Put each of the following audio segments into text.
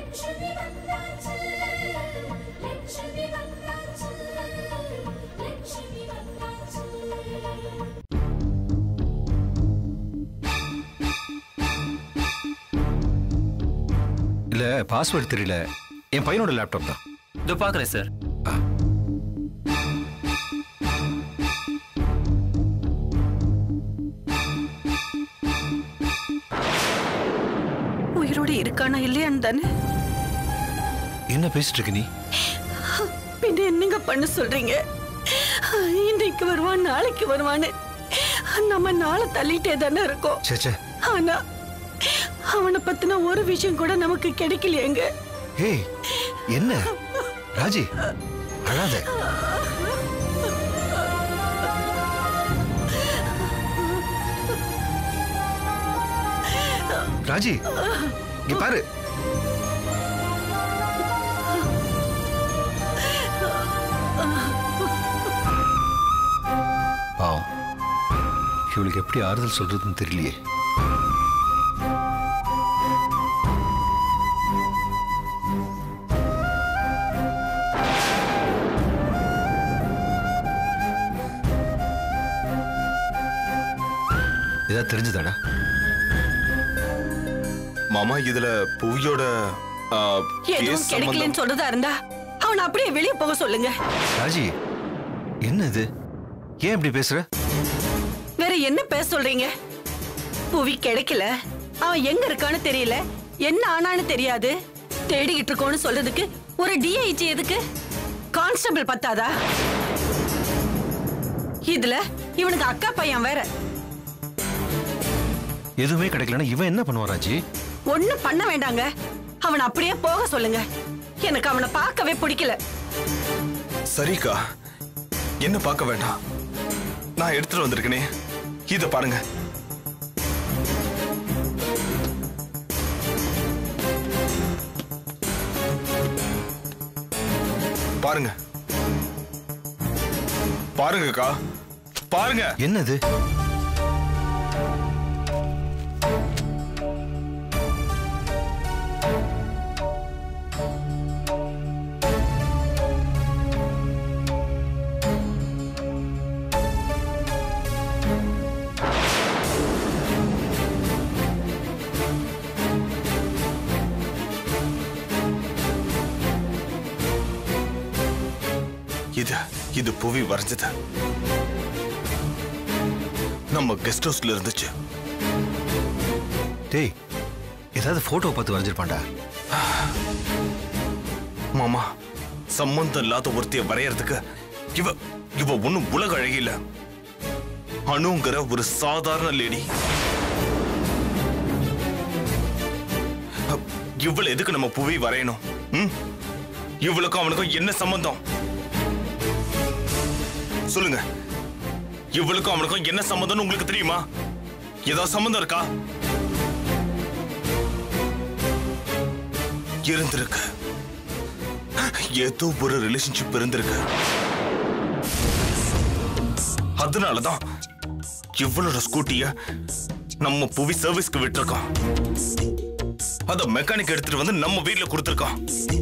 லட்சுமி வந்தாச்சு லட்சுமி வந்தாச்சு லட்சுமி வந்தாச்சு இல்ல பாஸ்வேர்டு தெரியல என் பையனோட லேப்டாப் தான் இதோ பார்க்குறேன் சார் உயிரோட இருக்கானா இல்லையான்னு தானே என்ன பேசிட்டு இருக்க நீ பின்ன என்னங்க பண்ண சொல்றீங்க இன்னைக்கு வருவான் நாளைக்கு வருவான்னு நம்ம நாளை தள்ளிட்டே தானே இருக்கோம் சே சே ஆனா அவனை பத்தின ஒரு விஷயம் கூட நமக்கு கிடைக்கலையேங்க ஏய் என்ன ராஜி அழாத ராஜி இங்க பாரு பாவம் இவளுக்கு எப்படி ஆறுதல் சொல்றதுன்னு தெரியலையே ஏதாவது தெரிஞ்சதாடா மாமா இதுல புவியோட ஆ, எதுவும் case சம்பந்தம்- கிடைக்கலன்னு சொல்றதா இருந்தா அவனை அப்படியே வெளியே போக சொல்லுங்க ராஜி என்ன இது ஏன் இப்படி பேசுற வேற என்ன பேச சொல்றீங்க புவி கிடைக்கல அவன் எங்க இருக்கான்னு தெரியல என்ன ஆனான்னு தெரியாது தேடிக்கிட்டு இருக்கோன்னு சொல்றதுக்கு ஒரு டிஐஜி எதுக்கு கான்ஸ்டபிள் பத்தாதா இதுல இவனுக்கு அக்கா பையன் வேற எதுவுமே கிடைக்கலன்னா இவன் என்ன பண்ணுவான் ராஜி ஒண்ணும் பண்ண வேண்டாங்க அவனை அப்படியே போக சொல்லுங்க எனக்கு அவனை பார்க்கவே பிடிக்கல சரிக்கா என்ன பார்க்க வேண்டாம் நான் எடுத்துட்டு வந்திருக்கனே இத பாருங்க பாருங்க பாருங்கக்கா பாருங்க என்னது இது இது புவி வரைஞ்சது நம்ம கெஸ்ட் ஹவுஸ்ல இருந்துச்சு டேய் ஏதாவது போட்டோ பார்த்து வரைஞ்சிருப்பான்டா மாமா சம்பந்தம் இல்லாத ஒருத்தைய வரையறதுக்கு இவ இவ ஒண்ணும் உலக அழகில அணுங்கிற ஒரு சாதாரண லேடி இவள எதுக்கு நம்ம புவி வரையணும் ம்? இவளுக்கும் அவனுக்கும் என்ன சம்பந்தம் சொல்லுங்க இவளுக்கும் அவனுக்கும் என்ன சம்பந்தம்னு உங்களுக்கு தெரியுமா ஏதாவது சம்பந்தம் இருக்கா இருந்திருக்கு ஏதோ ஒரு ரிலேஷன்ஷிப் இருந்திருக்கு அதனாலதான் இவளோட ஸ்கூட்டிய நம்ம புவி சர்வீஸ்க்கு விட்டுருக்கோம் அத மெக்கானிக் எடுத்துட்டு வந்து நம்ம வீட்ல கொடுத்துருக்கோம்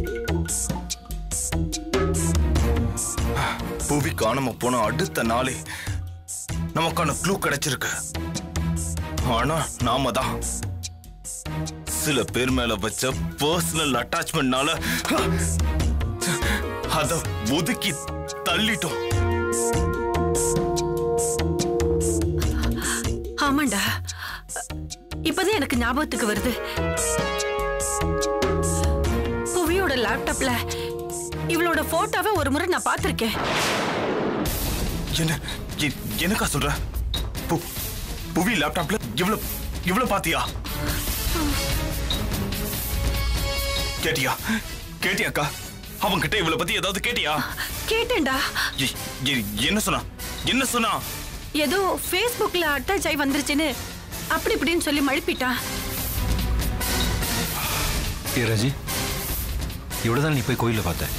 புவி காணாம போன அடுத்த நாளே நமக்கான க்ளூ கிடைச்சிருக்கு ஆனா நாம தான் சில பேர் மேல வச்ச பர்சனல் அட்டாச்மெண்ட்னால அத ஒதுக்கி தள்ளிட்டோம் ஆமாண்டா இப்பதான் எனக்கு ஞாபகத்துக்கு வருது புவியோட லேப்டாப்ல இவளோட போட்டோவை ஒரு முறை நான் பார்த்திருக்கேன் என்ன எ- என்னக்கா சொல்ற பு- புவி லேப்டாப்ல இவ்வளவு இவ்வளவு பாத்தியா கேட்டியா கேட்டியாக்கா அவன் கிட்ட இவளை பத்தி ஏதாவது கேட்டியா கேட்டேன்டா எ- எ- என்ன சொன்னா என்ன சொன்னா ஏதோ Facebookல அட்டாச் ஆகி வந்துருச்சுன்னு அப்படி இப்படின்னு சொல்லி மழுப்பிட்டான் ஏ ராஜி இவ்வளவுதான் நீ போய் கோயில்ல பார்த்த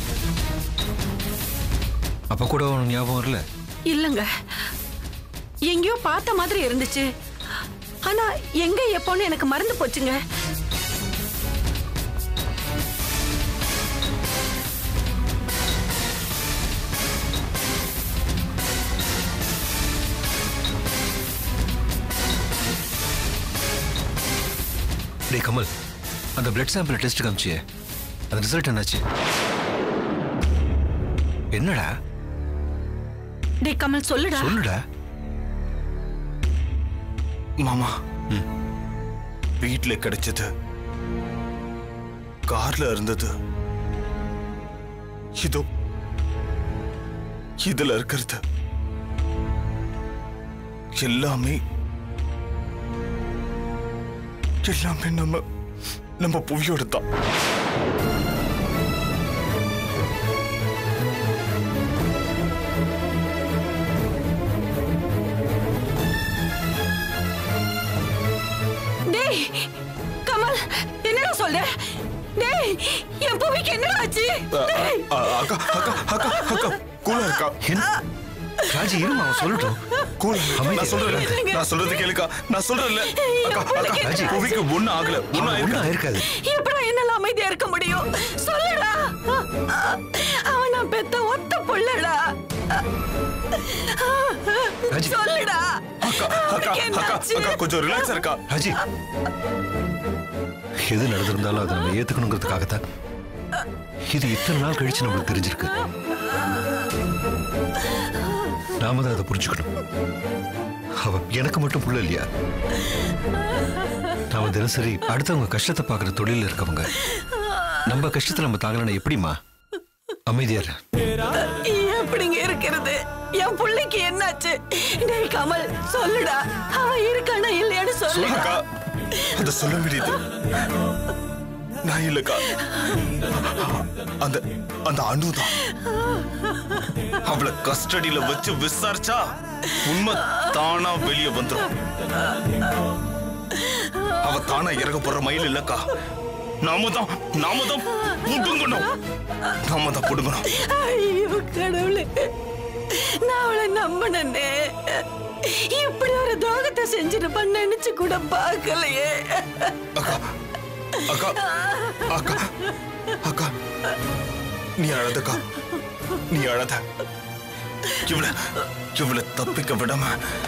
அப்ப கூட உனக்கு ஞாபகம் வரல இல்லங்க எங்கேயோ பார்த்த மாதிரி இருந்துச்சு ஆனா எங்க எப்போன்னு எனக்கு மறந்து போச்சுங்க டேய் கமல் அந்த பிளட் சாம்பிள் டெஸ்ட் காமிச்சியே அந்த ரிசல்ட் என்னாச்சு என்னடா டேய் கமல் சொல்லுடா சொல்லுடா மாமா வீட்ல கிடைச்சது கார்ல இருந்தது இதோ இதுல இருக்கிறது எல்லாமே எல்லாமே நம்ம நம்ம புவியோட தான் டேய் கமல் என்னடா சொல்ற டேய் என் புவிக்கு என்னடா ஆச்சு டேய், அ- அக்கா அக்கா அக்கா அக்கா கூலா இருக்கா என்ன ராஜி இருமா அவன் சொல்லட்டும் கூலா அமைதியா நான் சொல்றேன் இருங்க. நான் சொல்றது கேளுக்கா நான் சொல்றேன்ல அக்கா புள்ளைக்கு அக்கா என்ன புவிக்கு ஒண்ணு ஆகல ஒண்ணு அவன் ஒன்றும் ஆயிருக்கா இருக்காது எப்படா என்னால அமைதியா இருக்க முடியும் சொல்லுடா அவன் நான் பெத்த ஒத்த புள்ளடா ராஜி. சொல்லுடா அக்கா அக்கா அவனுக்கு அக்கா என்னாச்சு? அக்கா கொஞ்சம் ரிலாக்ஸ் இருக்கா ராஜி எது நடந்திருந்தாலும் அதை நம்ம ஏத்துக்கணுங்கிறதுக்காகத்தான் இது இத்தனை நாள் கழிச்சு நம்மளுக்கு தெரிஞ்சிருக்கு நாம தான் அதை புரிஞ்சுக்கணும் அவ எனக்கு மட்டும் புள்ள இல்லையா நாம தினசரி அடுத்தவங்க கஷ்டத்தை பார்க்குற தொழில இருக்கவங்க நம்ம கஷ்டத்தை நம்ம தாங்கலன்னா எப்படிம்மா அமைதியா இரு. எப்படிங்க இருக்கிறது என் புள்ளைக்கு என்னாச்சு டேய் கமல் சொல்லுடா அவன் இருக்கானா இல்லையான்னு சொல்லுடா சொல்லுக்கா அத சொல்ல முடியுது நான் இல்லக்கா அந்த அந்த அணுதான் அவளை கஸ்டடியில வச்சு விசாரிச்சா உண்மை தானா வெளியே வந்துரும் அவ தானா இறங்க போற மயில் இல்லக்கா நாம தான் நாம தான் புடுங்கணும் நாம தான் புடுங்கணும் ஐயோ கடவுளே நான் அவளை நம்பினே இப்படி ஒரு துரோகத்தை செஞ்சிருப்பான்னு நினைச்சு கூட பார்க்கலையே அக்கா அக்கா அக்கா அக்கா நீ அழதக்கா நீ அழத இவள இவள தப்பிக்க விடாம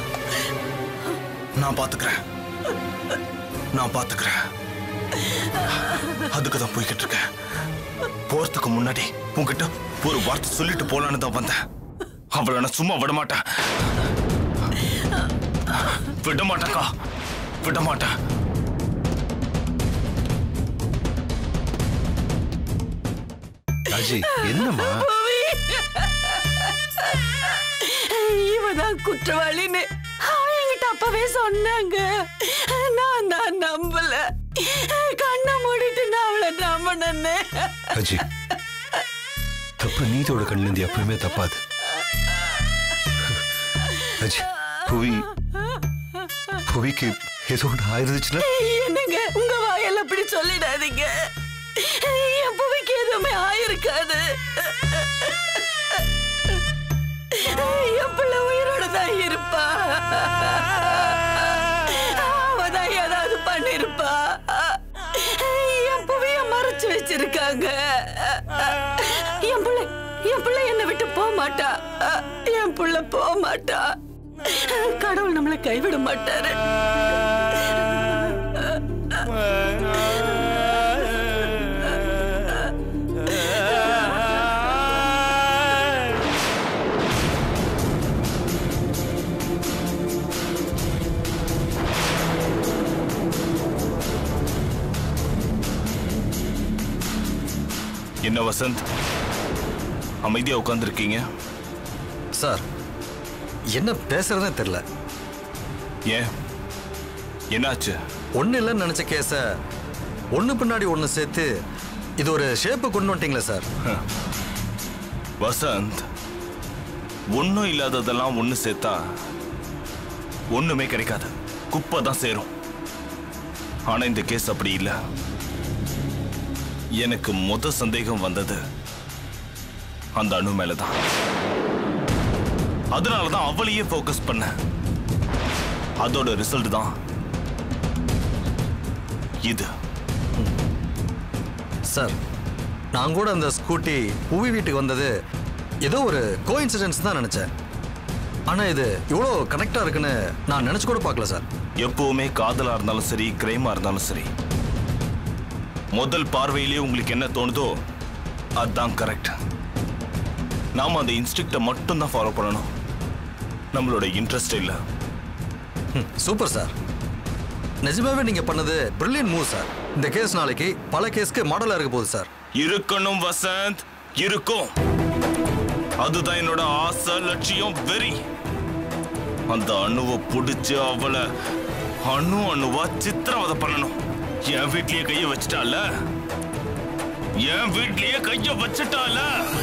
நான் பாத்துக்கிறேன் நான் பாத்துக்கிறேன் அதுக்கு தான் போய்கிட்டு இருக்கேன் போறதுக்கு முன்னாடி உன்கிட்ட ஒரு வார்த்தை சொல்லிட்டு போலான்னு தான் வந்தேன் அவளை நான் சும்மா விட மாட்டேன் விட மாட்டேன்க்கா விட மாட்டேன் ராஜி என்னம்மா இவதான் குற்றவாளின்னு அவன் என்கிட்ட அப்பவே சொன்னாங்க நான் தான் நம்பல கண்ணை மூடிட்டு நான் அவளை நம்பினே ராஜி தப்பு நீதியோட கண்ணிலிருந்து எப்பவுமே தப்பாது ராஜி புவி புவிக்கு ஏதோ ஒன்று ஆயிருந்துச்சுன்னா என்னங்க உங்க வாயால அப்படி சொல்லிடாதீங்க என் புவிக்கு எதுவுமே ஆயிருக்காது என் பிள்ளை உயிரோட தான் இருப்பா அவதான் ஏதாவது பண்ணிருப்பா என் புவிய மறைச்சு வச்சிருக்காங்க என் பிள்ளை என் பிள்ளை என்னை விட்டு போக மாட்டா என் பிள்ளை போக மாட்டா கடவுள் நம்மளை கைவிட மாட்டாரு என்ன வசந்த் அமைதியா உட்காந்துருக்கீங்க சார் என்ன பேசுறதுனே தெரியல ஏன் என்னாச்சு ஒன்றும் இல்லைன்னு நினச்ச கேஸை ஒன்று பின்னாடி ஒன்று சேர்த்து இது ஒரு ஷேப்பு கொண்டு வந்துட்டீங்களே சார் வசந்த் ஒன்றும் இல்லாததெல்லாம் ஒன்று சேர்த்தா ஒண்ணுமே கிடைக்காது குப்பை தான் சேரும் ஆனா இந்த கேஸ் அப்படி இல்லை எனக்கு முத சந்தேகம் வந்தது அந்த அணு மேலதான் அதனால தான் அவளையே ஃபோக்கஸ் பண்ணேன் அதோட ரிசல்ட் தான் இது சார் நான் கூட அந்த ஸ்கூட்டி புவி வீட்டுக்கு வந்தது ஏதோ ஒரு கோ தான் நினச்சேன் ஆனால் இது இவ்வளோ கனெக்டாக இருக்குன்னு நான் நினச்சி கூட பார்க்கல சார் எப்பவுமே காதலா இருந்தாலும் சரி கிரைமா இருந்தாலும் சரி முதல் பார்வையிலேயே உங்களுக்கு என்ன தோணுதோ அதுதான் கரெக்ட் நாம அந்த இன்ஸ்டிக்டை மட்டும் தான் ஃபாலோ பண்ணணும் நம்மளோட இன்ட்ரெஸ்ட் இல்லை சூப்பர் சார் நிஜமாவே நீங்க பண்ணது பிரில்லியன் மூவ் சார் இந்த கேஸ் நாளைக்கு பல கேஸ்க்கு மாடலா இருக்க போகுது சார் இருக்கணும் வசந்த் இருக்கும் அதுதான் என்னோட ஆசை லட்சியம் வெறி அந்த அணுவை புடிச்சு அவளை அணு அணுவா சித்திரவதை பண்ணணும் என் வீட்லயே கைய வச்சுட்டால என் வீட்லயே கைய வச்சுட்டால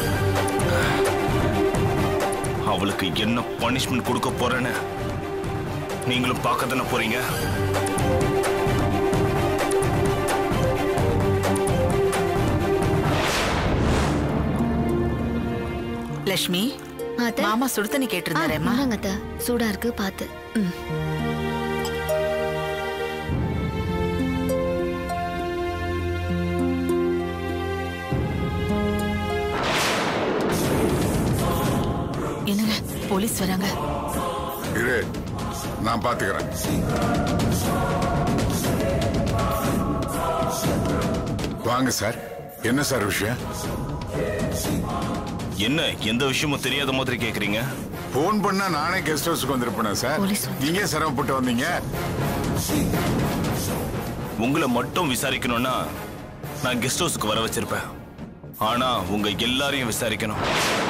அவளுக்கு என்ன பனிஷ்மெண்ட் கொடுக்க போறேன்னு நீங்களும் பார்க்க தானே போறீங்க லட்சுமி அத்தை மாமா சுடு தண்ணி கேட்டிருந்தாரேம்மா இந்தாங்க அத்தை சூடா இருக்கு பாத்து என்னங்க போலீஸ் வராங்க இரு நான் பாத்துக்கிறேன் வாங்க சார் என்ன சார் விஷயம் என்ன எந்த விஷயமும் தெரியாத மாதிரி கேக்குறீங்க போன் பண்ணா நானே கெஸ்ட் ஹவுஸ்க்கு வந்திருப்பேன் சார் போலீஸ் வந்து- நீங்க ஏன் சிரமப்பட்டு வந்தீங்க உங்களை மட்டும் விசாரிக்கணும்னா நான் கெஸ்ட் ஹவுஸ்க்கு வர வச்சிருப்பேன் ஆனா உங்க எல்லாரையும் விசாரிக்கணும்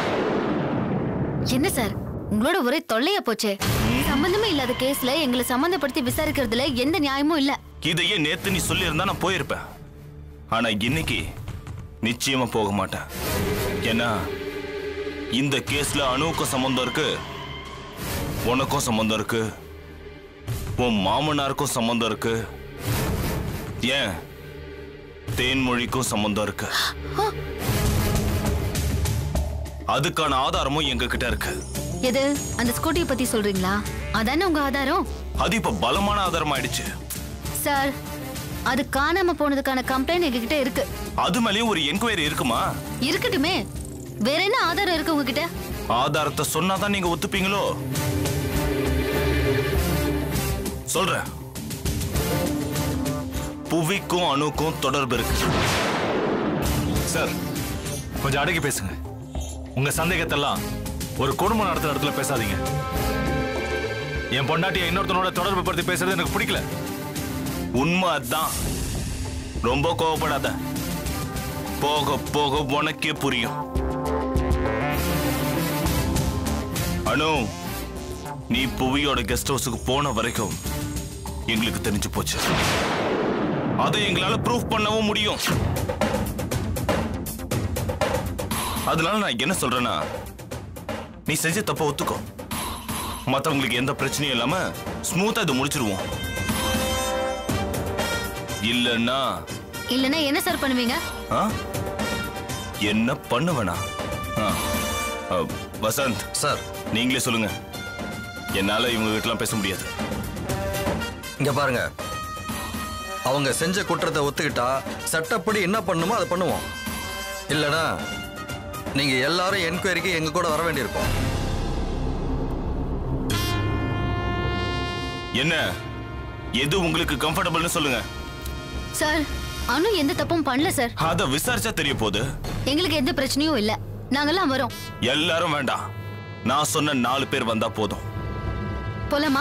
என்ன சார் உங்களோட ஒரே தொல்லையா போச்சே சம்பந்தமே இல்லாத கேஸ்ல எங்களை சம்பந்தப்படுத்தி விசாரிக்கிறதுல எந்த நியாயமும் இல்ல இதையே நேத்து நீ சொல்லியிருந்தா நான் போயிருப்பேன் ஆனா இன்னைக்கு நிச்சயமா போக மாட்டேன் ஏன்னா இந்த கேஸ்ல அணுவுக்கும் சம்பந்தம் இருக்கு உனக்கும் சம்பந்தம் இருக்கு உன் மாமனாருக்கும் சம்பந்தம் இருக்கு ஏன் தேன்மொழிக்கும் சம்பந்தம் இருக்கு அதுக்கான ஆதாரமும் எங்க கிட்ட இருக்கு எது அந்த ஸ்கூட்டியை பத்தி சொல்றீங்களா அதானே உங்க ஆதாரம் அது இப்ப பலமான ஆதாரம் ஆயிடுச்சு சார் அது காணாம போனதுக்கான கம்ப்ளைண்ட் எங்ககிட்ட இருக்கு அது மேலேயும் ஒரு என்கொயரி இருக்குமா இருக்கட்டுமே வேற என்ன ஆதாரம் இருக்கு உங்ககிட்ட ஆதாரத்தை சொன்னாதான் நீங்க ஒத்துப்பீங்களோ சொல்றேன் புவிக்கும் அணுக்கும் தொடர்பு இருக்கு சார் கொஞ்சம் அடக்கி பேசுங்க உங்க சந்தேகத்தெல்லாம் ஒரு குடும்பம் நடத்துற இடத்துல பேசாதீங்க என் பொண்டாட்டியை இன்னொருத்தனோட தொடர்பு படுத்தி பேசுறது எனக்கு பிடிக்கல உண்மை அதான் ரொம்ப கோவப்படாத போக போக உனக்கே புரியும் அனு நீ புவியோட கெஸ்ட் ஹவுஸுக்கு போன வரைக்கும் எங்களுக்கு தெரிஞ்சு போச்சு அதை எங்களால ப்ரூஃப் பண்ணவும் முடியும் அதனால நான் என்ன சொல்றேன்னா நீ செஞ்ச தப்ப ஒத்துக்கோ மத்தவங்களுக்கு எந்த பிரச்சனையும் இல்லாம ஸ்மூத்தா இதை முடிச்சிருவோம் இல்லன்னா இல்லனா என்ன சார் பண்ணுவீங்க ஆ? என்ன பண்ணுவனா ஆ. ஆ, வசந்த் சார் நீங்களே சொல்லுங்க என்னால இவங்க கிட்டலாம் பேச முடியாது இங்க பாருங்க அவங்க செஞ்ச குற்றத்தை ஒத்துக்கிட்டா சட்டப்படி என்ன பண்ணுமோ அதை பண்ணுவோம் இல்லனா நீங்க எல்லாரும் என்கொயரிக்கு எங்க கூட வர வேண்டியிருக்கும் என்ன எது உங்களுக்கு கம்ஃபர்டபுள்னு சொல்லுங்க சார் அனு எந்த தப்பும் பண்ணல சார் அத விசாரிச்சா தெரிய போகுது எங்களுக்கு எந்த பிரச்சனையும் இல்ல நாங்கெல்லாம் வரோம் எல்லாரும் வேண்டாம் நான் சொன்ன நாலு பேர் வந்தா போதும் போலாமா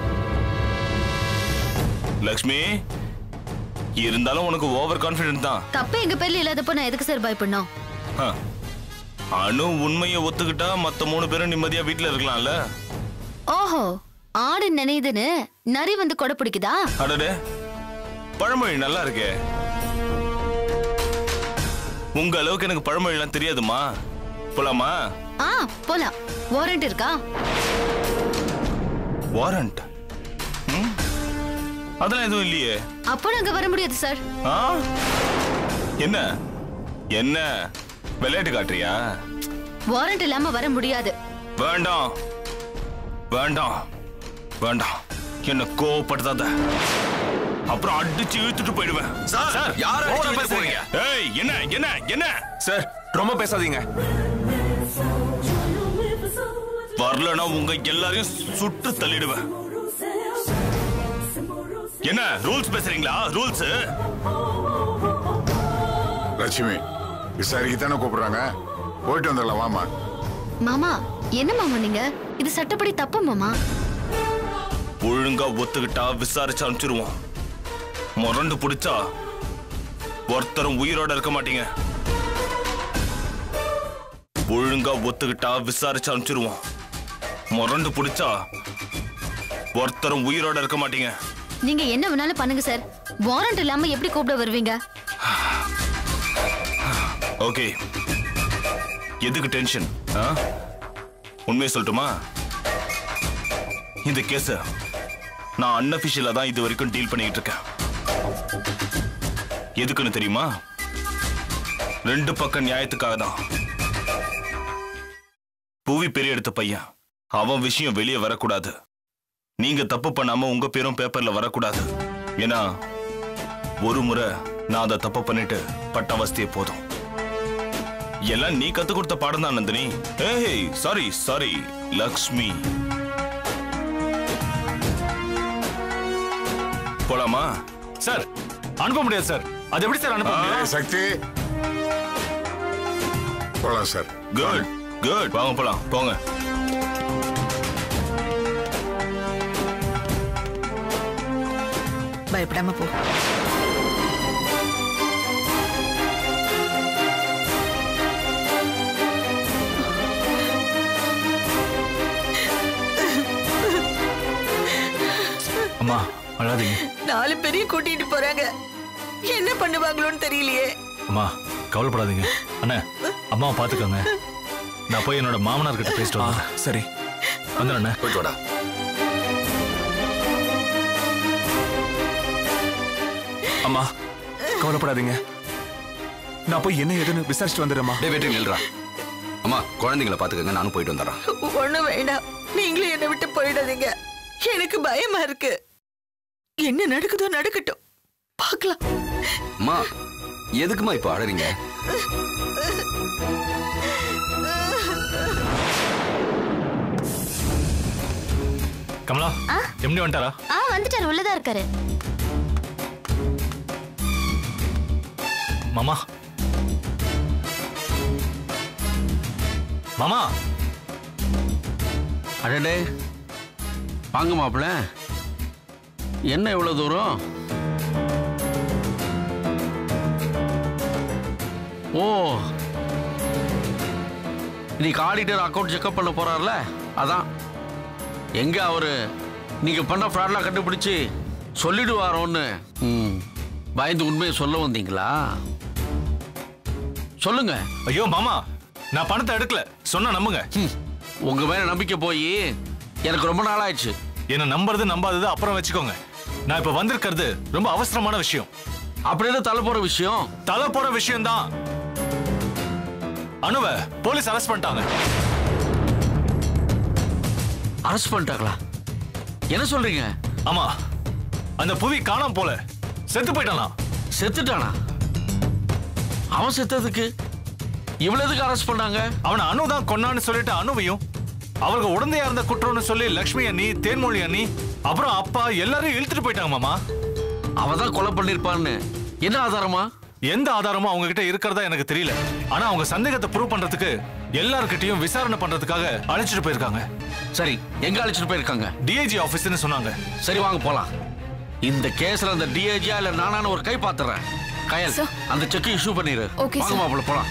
லக்ஷ்மி இருந்தாலும் உனக்கு ஓவர் கான்பிடன்ட் தான் தப்பு எங்க பேர்ல இல்லாதப்போ நான் எதுக்கு சார் பயப்படணும் ஆ. அனு உண்மையை ஒத்துக்கிட்டா மத்த மூணு பேரும் நிம்மதியா வீட்ல இருக்கலாம்ல ஓஹோ ஆடு நினைதுன்னு நரி வந்து கொடை பிடிக்குதா அடடே பழமொழி நல்லா இருக்கே உங்க அளவுக்கு எனக்கு பழமொழிலாம் தெரியாதுமா போலாமா ஆ போலாம் வாரண்ட் இருக்கா வாரண்ட் அதெல்லாம் எதுவும் இல்லையே அப்போ நாங்க வர முடியாது சார் ஆ என்ன என்ன விளையாட்டு காட்டுறியா வாரண்ட் இல்லாம வர முடியாது வேண்டாம் வேண்டாம் வேண்டாம் என்ன கோவப்படுத்தாத அப்புறம் அடிச்சு இழுத்துட்டு போயிடுவேன் சார், யாரை அடிச்சு இழுத்துட்டு போறீங்க? ஏய் என்ன என்ன என்ன சார் ரொம்ப பேசாதீங்க வரலனா உங்க எல்லாரையும் சுட்டு தள்ளிடுவேன் என்ன ரூல்ஸ் பேசுறீங்களா ரூல்ஸ் லட்சுமி விசாரிக்க தானே கூப்பிடுறாங்க போயிட்டு வந்துடலாம் வாமா மாமா என்ன மாமா நீங்க இது சட்டப்படி தப்பு மாமா ஒழுங்கா ஒத்துக்கிட்டா விசாரிச்சு அனுப்பிச்சிருவோம் முரண்டு பிடிச்சா ஒருத்தரும் உயிரோட இருக்க மாட்டீங்க ஒழுங்கா ஒத்துக்கிட்டா விசாரிச்சு அனுப்பிச்சிருவோம் முரண்டு பிடிச்சா ஒருத்தரும் உயிரோட இருக்க மாட்டீங்க நீங்க என்ன வேணாலும் பண்ணுங்க சார் வாரண்ட் இல்லாம எப்படி கூப்பிட வருவீங்க ஓகே எதுக்கு டென்ஷன் உண்மையை சொல்லட்டுமா இந்த கேஸ நான் அன்அபிஷியலா தான் இது வரைக்கும் டீல் பண்ணிட்டு இருக்கேன் எதுக்குன்னு தெரியுமா ரெண்டு பக்கம் நியாயத்துக்காக தான் புவி பெரிய எடுத்த பையன் அவன் விஷயம் வெளியே வரக்கூடாது நீங்க தப்பு பண்ணாம உங்க பேரும் பேப்பர்ல வரக்கூடாது ஏன்னா ஒரு முறை நான் அதை தப்பு பண்ணிட்டு பட்ட அவஸ்தையே போதும் எல்லாம் நீ கத்து கொடுத்த பாடம் தான் நந்தினி ஏய் சாரி சாரி லக்ஷ்மி போலாமா சார் அனுப்ப முடியாது சார் அது எப்படி சார் அனுப்ப முடியும் ஏய், சக்தி போலாம் சார் குட் குட் வாங்க போலாம் போங்க பயப்படாம போ அம்மா அழாதீங்க நாலு பேரையும் கூட்டிட்டு போறாங்க என்ன பண்ணுவாங்களோன்னு தெரியலையே அம்மா கவலைப்படாதீங்க அண்ணா அம்மாவை பாத்துக்கோங்க நான் போய் என்னோட மாமனார் கிட்ட பேசிட்டு வரேன் சரி வந்துடுறேன் போயிட்டு வாடா அம்மா கவலைப்படாதீங்க நான் போய் என்ன ஏதுன்னு விசாரிச்சுட்டு வந்துடுறேம்மா டே வெற்றி நில்றா அம்மா குழந்தைங்களை பாத்துக்கங்க நானும் போயிட்டு வந்துடுறேன் ஒண்ணும் வேண்டாம் நீங்களும் என்னை விட்டு போயிடாதீங்க எனக்கு பயமா இருக்கு என்ன நடக்குதோ நடக்கட்டும் பார்க்கலாம் அம்மா எதுக்குமா இப்போ அழறீங்க கமலா எப்படி வந்துட்டாரா ஆ வந்துட்டாரு உள்ளதா இருக்காரு மாமா மாமா அடடே வாங்க மாப்பிள்ள என்ன இவ்வளோ தூரம் ஓ இன்னைக்கு ஆடிட்டர் அக்கௌண்ட் செக்அப் பண்ண போறார்ல அதான் எங்க அவரு நீங்க பண்ண ஃப்ராட்லாம் கண்டுபிடிச்சு சொல்லிடுவாரோன்னு ம் பயந்து உண்மையை சொல்ல வந்தீங்களா சொல்லுங்க ஐயோ மாமா நான் பணத்தை எடுக்கல சொன்னா நம்புங்க உங்க மேல நம்பிக்கை போய் எனக்கு ரொம்ப நாள் ஆயிடுச்சு என்ன நம்புறது நம்பாதது அப்புறம் வச்சுக்கோங்க நான் இப்ப வந்திருக்கிறது ரொம்ப அவசரமான விஷயம் அப்படி என்ன தலை போற விஷயம் தலை போற விஷயம் தான் அனுவ போலீஸ் அரெஸ்ட் பண்ணிட்டாங்க அரெஸ்ட் பண்ணிட்டாங்களா என்ன சொல்றீங்க ஆமா அந்த புவி காணாம போல செத்து போயிட்டானா செத்துட்டானா அவன் செத்ததுக்கு இவ்வளவுக்கு அரெஸ்ட் பண்ணாங்க அவனை அனு தான் கொன்னான்னு சொல்லிட்டு அனுவையும் அவருக்கு உடந்தையா இருந்த குற்றம்னு சொல்லி லக்ஷ்மி அண்ணி தேன்மொழி அண்ணி அப்புறம் அப்பா எல்லாரையும் இழுத்துட்டு போயிட்டாங்க மாமா அவன் தான் கொலை பண்ணிருப்பான்னு என்ன ஆதாரமா எந்த ஆதாரமும் அவங்க கிட்ட இருக்கிறதா எனக்கு தெரியல ஆனா அவங்க சந்தேகத்தை ப்ரூவ் பண்றதுக்கு எல்லார்கிட்டயும் விசாரணை பண்றதுக்காக அழைச்சிட்டு போயிருக்காங்க சரி எங்க அழைச்சிட்டு போயிருக்காங்க டிஐஜி ஆபீஸ்னு சொன்னாங்க சரி வாங்க போலாம் இந்த கேஸ்ல அந்த டிஏஜியா இல்ல நானான ஒரு கை பாத்துறேன் கயல் Sir. அந்த செக் இஷ்யூ பண்ணிரு Okay, வாங்க sir. மாப்பிள்ள போலாம்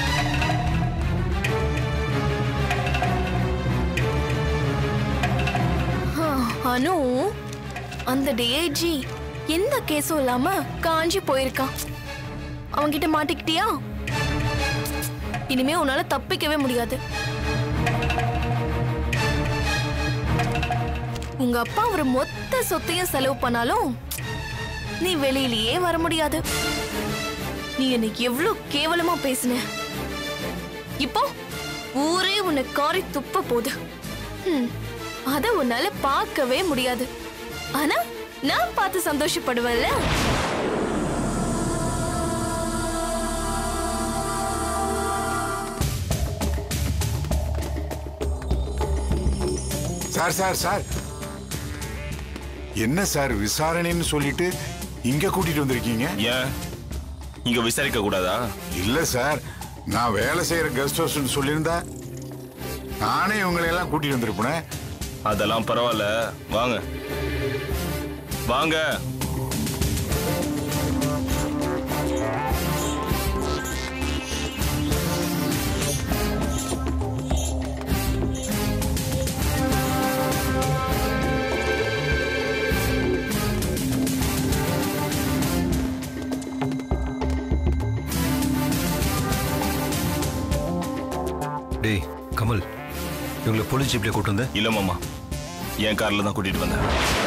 அனு அந்த டிஐஜி எந்த கேஸும் இல்லாம காஞ்சி போயிருக்கான் அவன்கிட்ட மாட்டிக்கிட்டியா இனிமே உன்னால தப்பிக்கவே முடியாது உங்க அப்பா ஒரு மொத்த சொத்தையும் செலவு பண்ணாலும் நீ வெளியிலயே வர முடியாது நீ எனக்கு எவ்வளவு கேவலமா பேசின இப்போ ஊரே உன்னை காரி துப்ப போகுது ஹம், அத உன்னால பார்க்கவே முடியாது ஆனா நான் பார்த்து சந்தோஷப்படுவேன்ல சார் சார் சார் என்ன சார் விசாரணைன்னு சொல்லிட்டு இங்க கூட்டிட்டு வந்திருக்கீங்க ஏன் இங்க விசாரிக்க கூடாதா இல்ல சார் நான் வேலை செய்யற கெஸ்ட் ஹவுஸ்னு சொல்லியிருந்தா நானே இவங்களை எல்லாம் கூட்டிட்டு வந்திருப்பேன் அதெல்லாம் பரவாயில்ல வாங்க வாங்க டேய் கமல் இவங்களை போலீஸ் ஜீப்ல கூட்டு வந்த இல்ல மாமா என் கார்ல தான் கூட்டிட்டு வந்தேன்